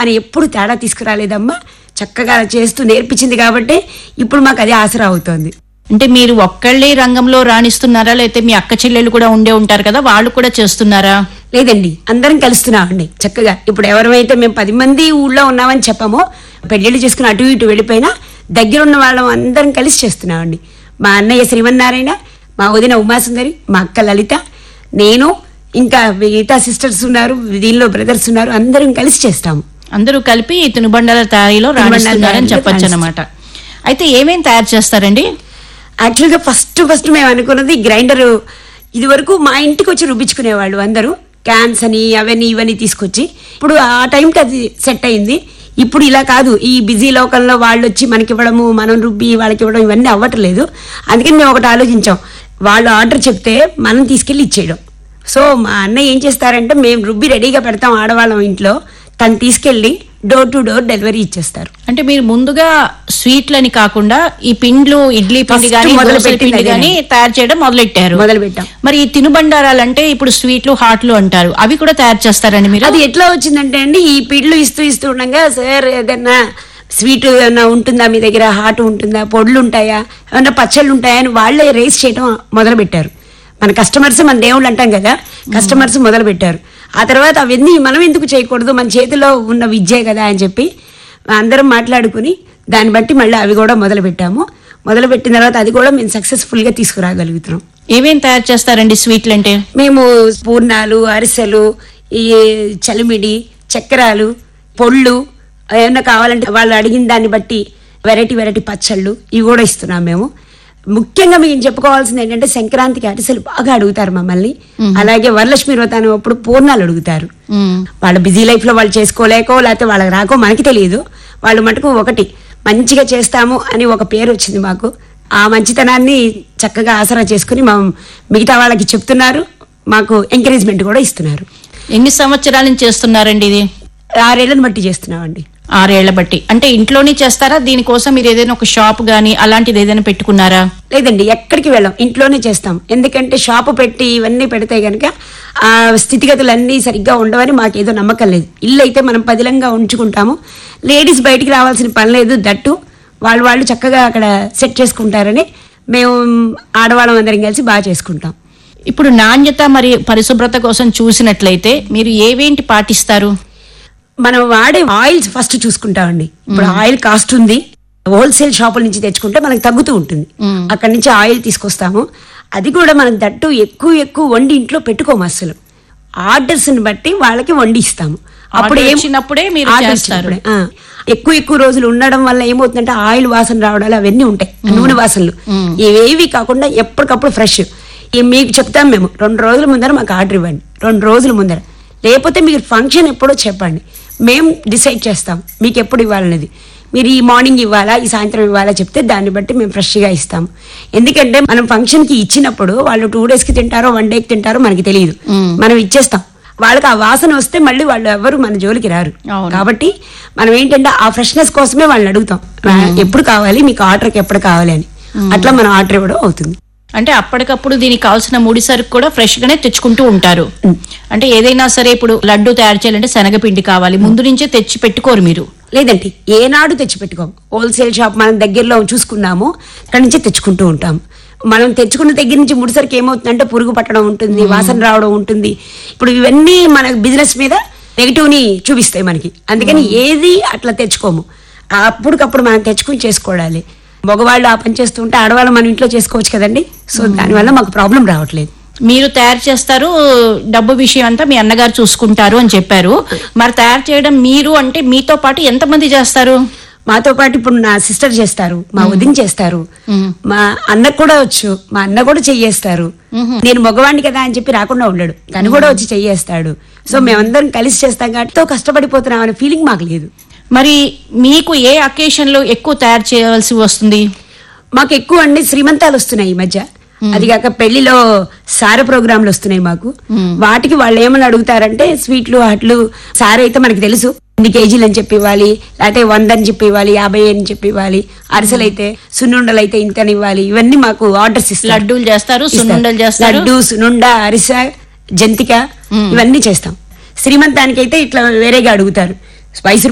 అని ఎప్పుడు తేడా తీసుకురాలేదమ్మా చక్కగా చేస్తూ నేర్పించింది కాబట్టి ఇప్పుడు మాకు అది ఆసరా అవుతోంది అంటే మీరు ఒక్కళ్ళే రంగంలో రాణిస్తున్నారా లేకపోతే మీ అక్క చెల్లెలు కూడా ఉండే ఉంటారు కదా వాళ్ళు కూడా చేస్తున్నారా లేదండి అందరం కలుస్తున్నామండి చక్కగా ఇప్పుడు ఎవరైతే మేము పది మంది ఊళ్ళో ఉన్నామని చెప్పామో పెళ్ళిళ్ళు చేసుకుని అటు ఇటు వెళ్ళిపోయినా దగ్గర ఉన్న వాళ్ళం అందరం కలిసి చేస్తున్నామండి మా అన్నయ్య శ్రీమన్నారాయణ మా వదిన ఉమాసుందరి మా అక్క లలిత నేను ఇంకా మిగతా సిస్టర్స్ ఉన్నారు దీనిలో బ్రదర్స్ ఉన్నారు అందరం కలిసి చేస్తాము అందరూ కలిపి ఈ తినుబండాల తయారీలో రాణిస్తున్నారని తయారీలో చెప్పొచ్చు అనమాట అయితే ఏమేం తయారు చేస్తారండి యాక్చువల్గా ఫస్ట్ ఫస్ట్ మేము అనుకున్నది గ్రైండర్ ఇది వరకు మా ఇంటికి వచ్చి రుబ్బించుకునేవాళ్ళు అందరూ క్యాన్స్ అని అవన్నీ ఇవన్నీ తీసుకొచ్చి ఇప్పుడు ఆ టైంకి అది సెట్ అయింది ఇప్పుడు ఇలా కాదు ఈ బిజీ లోకల్లో వాళ్ళు వచ్చి మనకి ఇవ్వడము మనం రుబ్బి వాళ్ళకి ఇవ్వడం ఇవన్నీ అవ్వట్లేదు అందుకని మేము ఒకటి ఆలోచించాం వాళ్ళు ఆర్డర్ చెప్తే మనం తీసుకెళ్ళి ఇచ్చేయడం సో మా అన్నయ్య ఏం చేస్తారంటే మేము రుబ్బి రెడీగా పెడతాం ఆడవాళ్ళం ఇంట్లో తను తీసుకెళ్ళి డోర్ టు డోర్ డెలివరీ ఇచ్చేస్తారు అంటే మీరు ముందుగా స్వీట్లని కాకుండా ఈ పిండ్లు ఇడ్లీ పిండి First గానీ మొదలు దోసల పెట్టింది పిండి గానీ తయారు చేయడం మొదలెట్టారు మొదలు పెట్టాం మరి ఈ తినుబండారాలు అంటే ఇప్పుడు స్వీట్లు హాట్లు అంటారు అవి కూడా తయారు చేస్తారండి మీరు అది ఎట్లా వచ్చిందంటే అండి ఈ పిడ్లు ఇస్తూ ఇస్తూ ఉండగా సార్ ఏదన్నా స్వీట్ ఏమన్నా ఉంటుందా మీ దగ్గర హాట్ ఉంటుందా పొడులు ఉంటాయా ఏమన్నా పచ్చళ్ళు ఉంటాయా అని వాళ్ళే రేస్ చేయడం మొదలు పెట్టారు మన కస్టమర్స్ మన దేవుళ్ళు అంటాం కదా కస్టమర్స్ మొదలు పెట్టారు ఆ తర్వాత అవన్నీ మనం ఎందుకు చేయకూడదు మన చేతిలో ఉన్న విద్యే కదా అని చెప్పి అందరం మాట్లాడుకుని దాన్ని బట్టి మళ్ళీ అవి కూడా మొదలు పెట్టాము మొదలు పెట్టిన తర్వాత అది కూడా మేము సక్సెస్ఫుల్ గా తీసుకురాగలుగుతున్నాం ఏమేం తయారు చేస్తారండి స్వీట్లు అంటే మేము పూర్ణాలు అరిసెలు ఈ చలిమిడి చక్రాలు పొళ్ళు ఏమన్నా కావాలంటే వాళ్ళు అడిగిన దాన్ని బట్టి వెరైటీ వెరైటీ పచ్చళ్ళు ఇవి కూడా ఇస్తున్నాం మేము ముఖ్యంగా మేము చెప్పుకోవాల్సింది ఏంటంటే సంక్రాంతికి అరిసెలు బాగా అడుగుతారు మమ్మల్ని అలాగే వరలక్ష్మి వ్రతాన్ని అప్పుడు పూర్ణాలు అడుగుతారు మ్మ్. వాళ్ళ బిజీ లైఫ్ లో వాళ్ళు చేసుకోలేకో లేకపోతే వాళ్ళకి రాకో మనకి తెలియదు వాళ్ళు మటుకు ఒకటి మంచిగా చేస్తాము అని ఒక పేరు వచ్చింది మాకు ఆ మంచితనాన్ని చక్కగా ఆసరా చేసుకుని మా మిగతా వాళ్ళకి చెప్తున్నారు మాకు ఎంకరేజ్మెంట్ కూడా ఇస్తున్నారు ఎన్ని సంవత్సరాల నుంచి చేస్తున్నారండి ఇది ఆరేళ్లను బట్టి చేస్తున్నామండి ఆరేళ్ల బట్టి అంటే ఇంట్లోనే చేస్తారా దీనికోసం మీరు ఏదైనా ఒక షాప్ గానీ అలాంటిది ఏదైనా పెట్టుకున్నారా లేదండి ఎక్కడికి వెళ్ళాం ఇంట్లోనే చేస్తాం ఎందుకంటే షాపు పెట్టి ఇవన్నీ పెడితే గనక ఆ స్థితిగతులన్నీ సరిగ్గా ఉండవని మాకేదో నమ్మకం లేదు ఇల్లు అయితే మనం పదిలంగా ఉంచుకుంటాము లేడీస్ బయటికి రావాల్సిన పని లేదు దట్టు వాళ్ళు వాళ్ళు చక్కగా అక్కడ సెట్ చేసుకుంటారని మేము ఆడవాళ్ళం అందరం కలిసి బాగా చేసుకుంటాం ఇప్పుడు నాణ్యత మరి పరిశుభ్రత కోసం చూసినట్లయితే మీరు ఏవేంటి పాటిస్తారు మనం వాడే ఆయిల్స్ ఫస్ట్ చూసుకుంటామండి ఇప్పుడు ఆయిల్ కాస్ట్ ఉంది హోల్సేల్ షాపుల నుంచి తెచ్చుకుంటే మనకు తగ్గుతూ ఉంటుంది అక్కడి నుంచి ఆయిల్ తీసుకొస్తాము అది కూడా మనం దట్టు ఎక్కువ ఎక్కువ వండి ఇంట్లో పెట్టుకోము అసలు ఆర్డర్స్ ని బట్టి వాళ్ళకి వండి ఇస్తాము అప్పుడు Order ఏం వచ్చినప్పుడే మీరు Order చేస్తారు. వచ్చినప్పుడే, ఆ. ఎక్కువ ఎక్కువ రోజులు ఉండడం వల్ల ఏమవుతుందంటే ఆయిల్ వాసన రావడాలు అవన్నీ ఉంటాయి నూనె వాసనలు ఇవేవి కాకుండా ఎప్పటికప్పుడు ఫ్రెష్ మీకు చెప్తాం మేము రెండు రోజుల ముందర మాకు ఆర్డర్ ఇవ్వండి రెండు రోజుల ముందర లేకపోతే మీరు ఫంక్షన్ ఎప్పుడో చెప్పండి మేము డిసైడ్ చేస్తాం మీకు ఎప్పుడు ఇవ్వాలనేది మీరు ఈ మార్నింగ్ ఇవ్వాలా ఈ సాయంత్రం ఇవ్వాలా చెప్తే దాన్ని బట్టి మేము ఫ్రెష్గా ఇస్తాం ఎందుకంటే మనం ఫంక్షన్ కి ఇచ్చినప్పుడు వాళ్ళు టూ డేస్ కి తింటారో వన్ డేకి తింటారో మనకి తెలియదు మనం ఇచ్చేస్తాం వాళ్ళకి ఆ వాసన వస్తే మళ్ళీ వాళ్ళు ఎవరు మన జోలికి రారు అవును. కాబట్టి మనం ఏంటంటే ఆ ఫ్రెష్నెస్ కోసమే వాళ్ళని అడుగుతాం ఎప్పుడు కావాలి మీకు ఆర్డర్కి ఎప్పుడు కావాలి అని అట్లా మనం ఆర్డర్ ఇవ్వడం అవుతుంది అంటే అప్పటికప్పుడు దీనికి కావాల్సిన ముడి సరుకు కూడా ఫ్రెష్ గానే తెచ్చుకుంటూ ఉంటారు అంటే ఏదైనా సరే ఇప్పుడు లడ్డు తయారు చేయాలంటే శనగపిండి కావాలి ముందు నుంచే తెచ్చి పెట్టుకోరు మీరు లేదండి ఏనాడు తెచ్చిపెట్టుకోం హోల్సేల్ షాప్ మనం దగ్గరలో చూసుకున్నాము అక్కడి నుంచే తెచ్చుకుంటూ ఉంటాం మనం తెచ్చుకున్న దగ్గర నుంచి ముడిసరికి ఏమవుతుందంటే పురుగు పట్టడం ఉంటుంది వాసన రావడం ఉంటుంది ఇప్పుడు ఇవన్నీ మన బిజినెస్ మీద నెగిటివ్ ని చూపిస్తాయి మనకి అందుకని ఏది అట్లా తెచ్చుకోము అప్పటికప్పుడు మనం తెచ్చుకుని చేసుకోవాలి మగవాళ్ళు ఆ పని చేస్తుంటే ఆడవాళ్ళు మన ఇంట్లో చేసుకోవచ్చు కదండి సో దానివల్ల మాకు ప్రాబ్లం రావట్లేదు మీరు తయారు చేస్తారు డబ్బు విషయం అంతా మీ అన్నగారు చూసుకుంటారు అని చెప్పారు మరి తయారు చేయడం మీరు అంటే మీతో పాటు ఎంతమంది చేస్తారు మాతో పాటు ఇప్పుడు నా సిస్టర్ చేస్తారు మా వదిన చేస్తారు మా అన్న కూడా వచ్చు మా అన్న కూడా చెయ్యేస్తారు నేను మగవాణ్ణి కదా అని చెప్పి రాకుండా ఉండడు తను కూడా వచ్చి చెయ్యేస్తాడు సో మేమందరం కలిసి చేస్తాం కాబట్టి ఎంతో కష్టపడిపోతున్నాం అనే ఫీలింగ్ మాకు లేదు మరి మీకు ఏ అకేషన్ లో ఎక్కువ తయారు చేయవలసి వస్తుంది మాకు ఎక్కువ అండి శ్రీమంతాలు వస్తున్నాయి ఈ మధ్య అది కాక పెళ్లిలో సార ప్రోగ్రాంలు వస్తున్నాయి మాకు వాటికి వాళ్ళు ఏమని అడుగుతారంటే స్వీట్లు అట్లు సార అయితే మనకి తెలుసు ఎన్ని కేజీలు అని చెప్పి ఇవ్వాలి లేకపోతే వంద అని చెప్పి ఇవ్వాలి యాభై అని చెప్పి ఇవ్వాలి అరిసెలు అయితే సున్నుండలు అయితే ఇంతని ఇవ్వాలి ఇవన్నీ మాకు ఆర్డర్స్ ఇస్తారు లడ్డూలు చేస్తారు సున్నుండలు చేస్తారు లడ్డు సునుండ అరిసె జంతిక ఇవన్నీ చేస్తాం శ్రీమంతానికి అయితే ఇట్లా వేరేగా అడుగుతారు స్పైస్